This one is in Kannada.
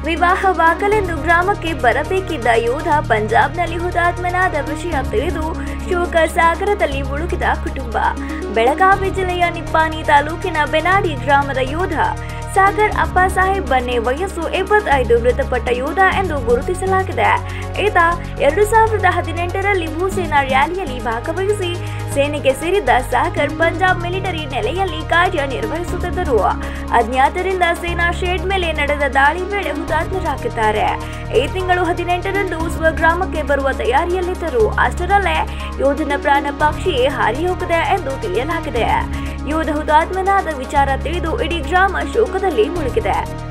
ವಿವಾಹವಾಗಲೆಂದು ಗ್ರಾಮಕ್ಕೆ ಬರಬೇಕಿದ್ದ ಯೋಧ ಪಂಜಾಬ್ನಲ್ಲಿ ಹುತಾತ್ಮನಾದ ವಿಷಯ ತಿಳಿದು ಶೋಕ ಸಾಗರದಲ್ಲಿ ಮುಳುಗಿದ ಕುಟುಂಬ ಬೆಳಗಾವಿ ಜಿಲ್ಲೆಯ ನಿಪ್ಪಾಣಿ ತಾಲೂಕಿನ ಬೆನಾಡಿ ಗ್ರಾಮದ ಯೋಧ ಸಾಗರ್ ಅಪ್ಪ ಸಾಹೇಬ್ ಬನ್ನೆ ವಯಸ್ಸು ಎಪ್ಪತ್ತೈದು ಮೃತಪಟ್ಟ ಯೋಧ ಎಂದು ಗುರುತಿಸಲಾಗಿದೆ ಈತ ಎರಡು ಸಾವಿರದ ಹದಿನೆಂಟರಲ್ಲಿ ಭೂಸೇನಾ ರ್ಯಾಲಿಯಲ್ಲಿ ಭಾಗವಹಿಸಿ ಸೇನೆಗೆ ಸೇರಿದ್ದ ಸಾಗರ್ ಪಂಜಾಬ್ ಮಿಲಿಟರಿ ನೆಲೆಯಲ್ಲಿ ಕಾರ್ಯನಿರ್ವಹಿಸುತ್ತಿದ್ದರು ಅಜ್ಞಾತರಿಂದ ಸೇನಾ ಶೆಡ್ ಮೇಲೆ ನಡೆದ ದಾಳಿ ವೇಳೆ ಹುತಾತ್ಮರಾಗಿದ್ದಾರೆ ಈ ತಿಂಗಳು ಹದಿನೆಂಟರಂದು ಸ್ವಗ್ರಾಮಕ್ಕೆ ಬರುವ ತಯಾರಿಯಲ್ಲಿದ್ದರು ಅಷ್ಟರಲ್ಲೇ ಯೋಧನ ಪ್ರಾಣ ಪಕ್ಷಿಯೇ ಹಾರಿ ಹೋಗಿದೆ ಎಂದು ತಿಳಿಯಲಾಗಿದೆ ಯೋಧ ಹುತಾತ್ಮನಾದ ವಿಚಾರ ತಿಳಿದು ಇಡೀ ಗ್ರಾಮ ಶೋಕದಲ್ಲಿ ಮುಳುಗಿದೆ